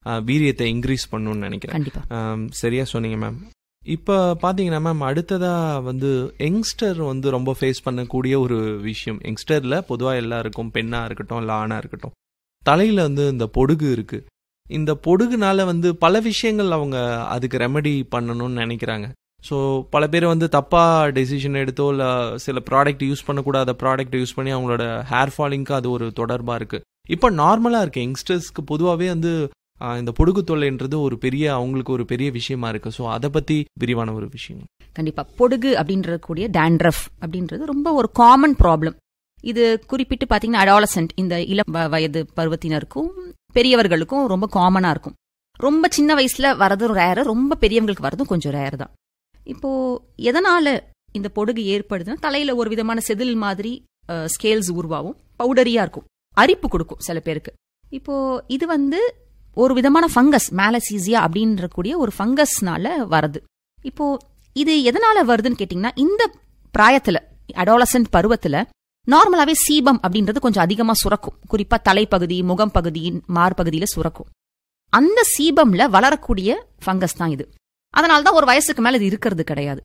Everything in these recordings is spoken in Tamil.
அஹ், வீரியத்தை இன்க்ரீஸ் பண்ணணும்னு நினைக்கிறேன் கண்டிப்பா ஆம், சரியா சொன்னீங்க மேம் இப்போ பார்த்தீங்கன்னா மேம் அடுத்ததா வந்து யங்ஸ்டர் வந்து ரொம்ப ஃபேஸ் பண்ணக்கூடிய ஒரு விஷயம் யங்ஸ்டரில் பொதுவாக எல்லாருக்கும் பெண்ணாக இருக்கட்டும் இல்லை ஆணாக இருக்கட்டும் தலையில் வந்து இந்த பொடுகு இருக்கு இந்த பொடுகுனால வந்து பல விஷயங்கள் அவங்க அதுக்கு ரெமெடி பண்ணணும்னு நினைக்கிறாங்க ஸோ பல பேர் வந்து தப்பாக டெசிஷன் எடுத்தோ இல்லை சில ப்ராடக்ட் யூஸ் பண்ணக்கூடாத ப்ராடக்ட் யூஸ் பண்ணி அவங்களோட ஹேர் ஃபாலிங்க்கு அது ஒரு தொடர்பாக இருக்கு இப்போ நார்மலாக இருக்கு யங்ஸ்டர்ஸ்க்கு பொதுவாகவே வந்து ஆஹ் இந்த பொடுகு தொல்லைன்றது ஒரு பெரிய அவங்களுக்கு ஒரு பெரிய விஷயமா இருக்கு ஸோ அதை பத்தி விரிவான ஒரு விஷயம் கண்டிப்பா பொடுகு அப்படின்ற கூடிய டேண்ட்ரஃப் அப்படின்றது ரொம்ப ஒரு காமன் ப்ராப்ளம் இது குறிப்பிட்டு பாத்தீங்கன்னா அடாலசன்ட் இந்த இளம் வ- வயது பருவத்தினருக்கும் பெரியவர்களுக்கும் ரொம்ப காமனா இருக்கும் ரொம்ப சின்ன வயசுல வரதும் ரேர் ரொம்ப பெரியவங்களுக்கு வரதும் கொஞ்சம் ரேர் தான் இப்போ எதனால இந்த பொடுகு ஏற்படுதுன்னா தலையில ஒரு விதமான செதில் மாதிரி ஸ்கேல்ஸ் உருவாகும் பவுடரியா இருக்கும் அரிப்பு கொடுக்கும் சில பேருக்கு இப்போ இது வந்து ஒரு விதமான ஃபங்கஸ் மேலசீசியா அப்படின்ற கூடிய ஒரு ஃபங்கஸ்னால வருது இப்போ இது எதனால வருதுன்னு கேட்டிங்கன்னா இந்த பிராயத்துல அடாலசன்ட் பருவத்துல நார்மலாவே சீபம் அப்படின்றது கொஞ்சம் அதிகமா சுரக்கும் குறிப்பா தலைப்பகுதி முகம் பகுதி மார்பகுதியில சுரக்கும் அந்த சீபம்ல வளரக்கூடிய ஃபங்கஸ் தான் இது அதனால தான் ஒரு வயசுக்கு மேல இது இருக்கிறது கிடையாது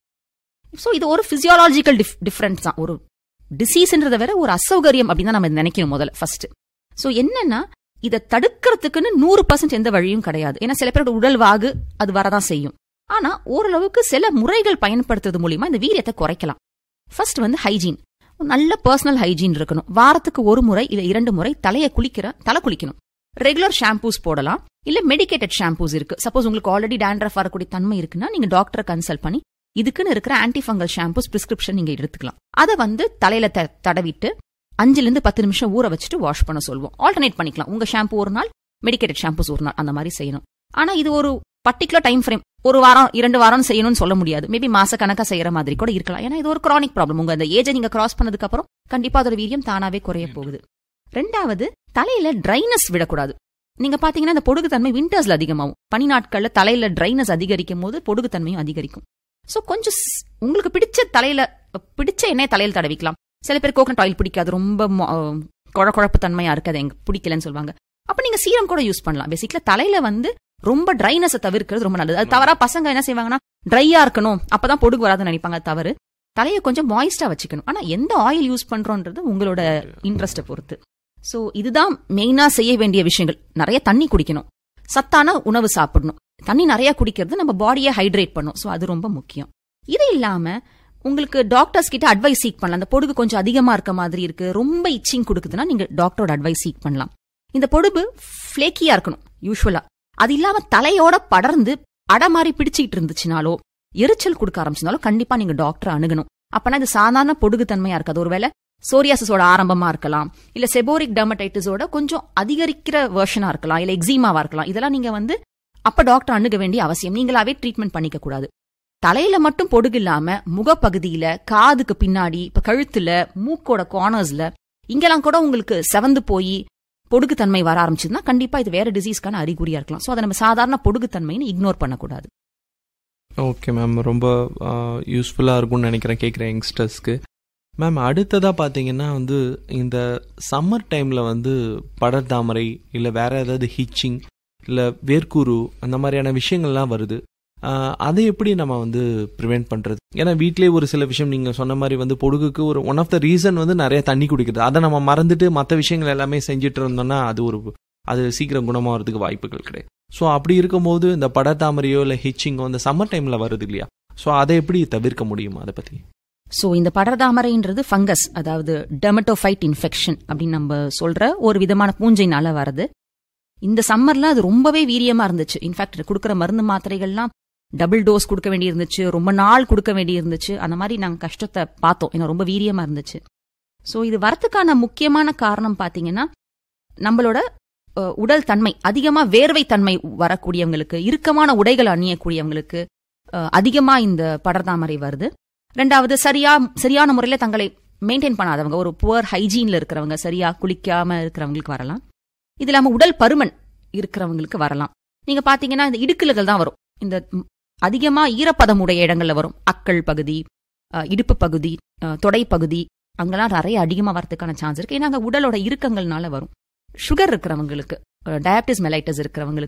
ஸோ இது ஒரு பிசியாலஜிக்கல் டிஃபரன்ஸ் தான் ஒரு டிசீஸ்ன்றத வேற ஒரு அசௌகரியம் அப்படின்னு தான் நம்ம நினைக்கணும் முதல்ல ஃபர்ஸ்ட் ஸோ என்னன்னா இதை தடுக்கிறதுக்குன்னு நூறு பர்சன்ட் எந்த வழியும் கிடையாது ஏன்னா சில பேரோட உடல் வாகு அது வரதான் செய்யும் ஆனா ஓரளவுக்கு சில முறைகள் பயன்படுத்துறது மூலியமா இந்த வீரியத்தை குறைக்கலாம் ஃபர்ஸ்ட் வந்து ஹைஜீன் நல்ல பர்சனல் ஹைஜீன் இருக்கணும் வாரத்துக்கு ஒரு முறை இல்ல இரண்டு முறை தலையை குளிக்கிற தலை குளிக்கணும் ரெகுலர் ஷாம்பூஸ் போடலாம் இல்ல மெடிக்கேட்டட் ஷாம்பூஸ் இருக்கு சப்போஸ் உங்களுக்கு ஆல்ரெடி டேண்ட்ரஃப் வரக்கூடிய தன்மை இருக்குன்னா நீங்க டாக்டரை கன்சல்ட் பண்ணி இதுக்குன்னு இருக்கிற ஆன்டிஃபங்கல் ஷாம்பூஸ் பிரிஸ்கிரிப்ஷன் நீங்க எடுத்துக்கலாம் அதை வந்து தலையில த- தடவிட்டு அஞ்சுல இருந்து பத்து நிமிஷம் ஊற வச்சுட்டு வாஷ் பண்ண சொல்லுவோம் ஆல்டர்னேட் பண்ணிக்கலாம் உங்க ஷாம்பு ஒரு நாள் மெடிக்கேட்டட் ஷாம்பூஸ் ஒரு நாள் அந்த மாதிரி செய்யணும் ஆனா இது ஒரு பர்டிகுலர் டைம் ஃப்ரேம் ஒரு வாரம் இரண்டு வாரம் செய்யணும்னு சொல்ல முடியாது மேபி மாச கணக்கா செய்யற மாதிரி கூட இருக்கலாம் ஏன்னா இது ஒரு கிரானிக் ப்ராப்ளம் உங்க அந்த ஏஜை நீங்க கிராஸ் பண்ணதுக்கு அப்புறம் கண்டிப்பா அதோட வீரியம் தானாவே குறைய போகுது ரெண்டாவது தலையில ட்ரைனஸ் விடக்கூடாது நீங்க பாத்தீங்கன்னா இந்த பொடுகுத்தன்மை விண்டர்ஸ்ல அதிகமாகும் பனி நாட்கள்ல தலையில ட்ரைனஸ் அதிகரிக்கும் போது பொடுகுத்தன்மையும் அதிகரிக்கும் சோ கொஞ்சம் ஸ்- உங்களுக்கு பிடிச்ச தலையில பிடிச்ச எண்ணெய் தலையில தடவிக்கலாம் சில பேர் கோகனட் ஆயில் பிடிக்காது ரொம்ப மொ- அஹ் குழ குழப்பு தன்மையா இருக்கு அது எனக்கு பிடிக்கலன்னு சொல்லுவாங்க அப்ப நீங்க சீரம் கூட யூஸ் பண்ணலாம் பேசிக்கல தலையில வந்து ரொம்ப ட்ரைனஸை தவிர்க்கிறது ரொம்ப நல்லது அது தவறா பசங்க என்ன செய்வாங்கன்னா ட்ரையா இருக்கணும் அப்பதான் பொடுகு வராதுன்னு நினைப்பாங்க அது தவறு தலையை கொஞ்சம் மாய்ஸ்டா வச்சுக்கணும் ஆனா எந்த ஆயில் யூஸ் பண்றோன்றது உங்களோட இன்ட்ரெஸ்ட்டை பொறுத்து சோ இதுதான் மெயினா செய்ய வேண்டிய விஷயங்கள் நிறைய தண்ணி குடிக்கணும் சத்தான உணவு சாப்பிடணும் தண்ணி நிறைய குடிக்கிறது நம்ம பாடியை ஹைட்ரேட் பண்ணும் சோ அது ரொம்ப முக்கியம் இது இல்லாம உங்களுக்கு டாக்டர்ஸ் கிட்ட அட்வைஸ் சீக் பண்ணலாம் அந்த பொடுகு கொஞ்சம் அதிகமா இருக்க மாதிரி இருக்கு ரொம்ப இச்சிங் கொடுக்குதுன்னா நீங்க டாக்டரோட அட்வைஸ் சீக் பண்ணலாம் இந்த பொடுகு ஃபிளேக்கியா இருக்கணும் யூஸ்வலா அது இல்லாம தலையோட படர்ந்து அடை மாதிரி பிடிச்சிட்டு இருந்துச்சுனாலோ எரிச்சல் கொடுக்க ஆரம்பிச்சினாலும் கண்டிப்பா நீங்க டாக்டரை அணுகணும் அப்பனா இது சாதாரண பொடுகு தன்மையா இருக்காது ஒருவேளை சோரியாசிஸோட ஆரம்பமா இருக்கலாம் இல்ல செபோரிக் டெர்மடைட்டிஸோட கொஞ்சம் அதிகரிக்கிற வெர்ஷனா இருக்கலாம் இல்ல எக்ஸிமாவா இருக்கலாம் இதெல்லாம் நீங்க வந்து அப்ப டாக்டர் அணுக வேண்டிய அவசியம் நீங்களாவே ட்ரீட்மெண்ட் பண்ணிக்க கூடாது தலையில மட்டும் பொடுகு இல்லாம முகப்பகுதியில காதுக்கு பின்னாடி இப்ப கழுத்துல மூக்கோட கார்னர்ஸ்ல இங்கெல்லாம் கூட உங்களுக்கு செவந்து போய் பொடுகுத்தன்மை வர ஆரம்பிச்சதுன்னா கண்டிப்பா இது வேற டிசீஸ்க்கான அறிகுறியா இருக்கலாம் சோ அதை நம்ம சாதாரண பொடுகுத்தன்மைன்னு இக்னோர் பண்ணக்கூடாது ஓகே மேம் ரொம்ப யூஸ்ஃபுல்லாக இருக்கும்னு நினைக்கிறேன் கேட்குற யங்ஸ்டர்ஸ்க்கு மேம் அடுத்ததாக பார்த்தீங்கன்னா வந்து இந்த சம்மர் டைமில் வந்து படர்தாமரை இல்லை வேற ஏதாவது ஹிச்சிங் இல்லை வேர்க்குரு அந்த மாதிரியான விஷயங்கள்லாம் வருது ஆஹ் அதை எப்படி நம்ம வந்து ப்ரிவெண்ட் பண்ணுறது ஏன்னா வீட்டிலேயே ஒரு சில விஷயம் நீங்கள் சொன்ன மாதிரி வந்து பொடுகுக்கு ஒரு ஒன் ஆஃப் த ரீசன் வந்து நிறைய தண்ணி குடிக்கிறது அதை நம்ம மறந்துட்டு மற்ற விஷயங்கள் எல்லாமே செஞ்சுட்டு இருந்தோம்னா அது ஒரு அது சீக்கிரம் குணமாகிறதுக்கு வாய்ப்புகள் கிடையாது ஸோ அப்படி இருக்கும்போது இந்த படத்தாமரையோ இல்லை ஹிச்சிங்கோ இந்த சம்மர் டைமில் வருது இல்லையா ஸோ அதை எப்படி தவிர்க்க முடியும் அதை பற்றி சோ இந்த படர்தாமரைன்றது ஃபங்கஸ் அதாவது டெமட்டோஃபைட் இன்ஃபெக்ஷன் அப்படின்னு நம்ம சொல்ற ஒரு விதமான பூஞ்சைனால வருது இந்த சம்மர்ல அது ரொம்பவே வீரியமா இருந்துச்சு இன்ஃபேக்ட் கொடுக்குற மருந்து மாத்திரைகள்லாம் டபுள் டோஸ் கொடுக்க வேண்டி இருந்துச்சு ரொம்ப நாள் கொடுக்க வேண்டி இருந்துச்சு அந்த மாதிரி நாங்க கஷ்டத்தை பார்த்தோம் ஏன்னா ரொம்ப வீரியமா இருந்துச்சு சோ இது வரத்துக்கான முக்கியமான காரணம் பாத்தீங்கன்னா நம்மளோட அஹ், உடல் தன்மை அதிகமா வேர்வை தன்மை வரக்கூடியவங்களுக்கு இறுக்கமான உடைகள் அணியக்கூடியவங்களுக்கு அஹ், அதிகமா இந்த படர்தாமரை வருது ரெண்டாவது சரியா சரியான முறையில தங்களை மெயின்டைன் பண்ணாதவங்க ஒரு புவர் ஹைஜீன்ல இருக்கிறவங்க சரியா குளிக்காம இருக்கிறவங்களுக்கு வரலாம் இது இல்லாம உடல் பருமன் இருக்கிறவங்களுக்கு வரலாம் நீங்க பாத்தீங்கன்னா இந்த இடுக்கல்கள் தான் வரும் இந்த ம், அதிகமா ஈரப்பதம் உடைய இடங்கள்ல வரும் அக்கள் பகுதி அஹ், இடுப்பு பகுதி அஹ், தொடை பகுதி அங்கெல்லாம் நிறைய அதிகமா வரதுக்கான சான்ஸ் இருக்கு ஏன்னா அங்க உடலோட இறுக்கங்கள்னால வரும் சுகர் இருக்கிறவங்களுக்கு டயபிட்டிஸ் மெலைட்டஸ் இருக்கிறவங்களுக்கு